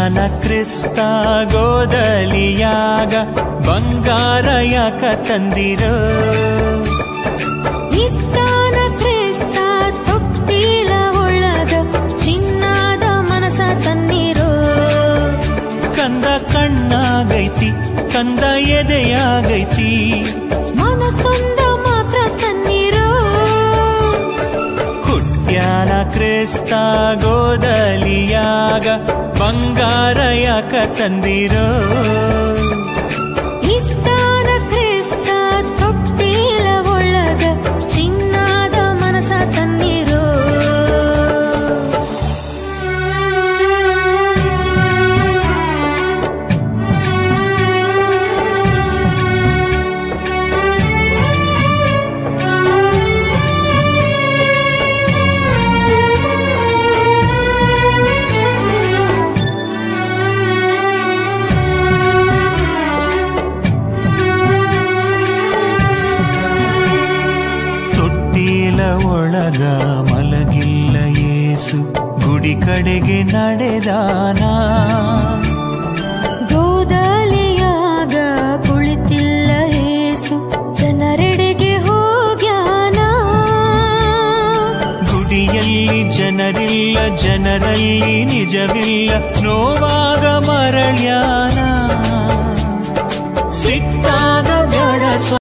ಇತ್ತಾನ ಕ್ರಿಸ್ತ ಗೋದಲಿಯಾಗ ಬಂಗಾರ ಯಾಕ ತಂದಿರೋ ಇತ್ತಾನ ಕ್ರಿಸ್ತ ತೊಟ್ಟಿಲ ಒಳಗ ಚಿನ್ನದ ಮನಸ ತನ್ನಿರೋ ಕಂದ ಕಣ್ಣಾಗೈತಿ ಕಂದ ಎದೆಯಾಗೈತಿ ಮನಸೊಂದ ಮಾತ್ರ ತನ್ನಿರೋ ಹುಟ್ಟ್ಯಾನ ಕ್ರಿಸ್ತ ಗೋದಲಿಯಾಗ ಬಂಗಾರ ಯಾಕ ತಂದಿರೋ ಇತ್ತಾನ ಕ್ರಿಸ್ತ ತೊಟ್ಟಿಲ ಒಳಗ ಚಿನ್ನದ ಮನಸ ತನ್ನಿರೋ ತೊಟ್ಟಿಲ ಒಳಗ ಮಲಗಿಲ್ಲ ಏಸು ಗುಡಿ ಕಡೆಗೆ ನಡೆದಾನ ಗೋದಲಿಯಾಗ ಕುಳಿತಿಲ್ಲ ಏಸು ಜನರೆಡೆಗೆ ಹೋಗ್ಯಾನ ಗುಡಿಯಲ್ಲಿ ಜನರಿಲ್ಲ ಜನರಲ್ಲಿ ನಿಜವಿಲ್ಲ ನೋವಾಗ ಮರಳ್ಯಾನ ಸಿಟ್ಟಾದ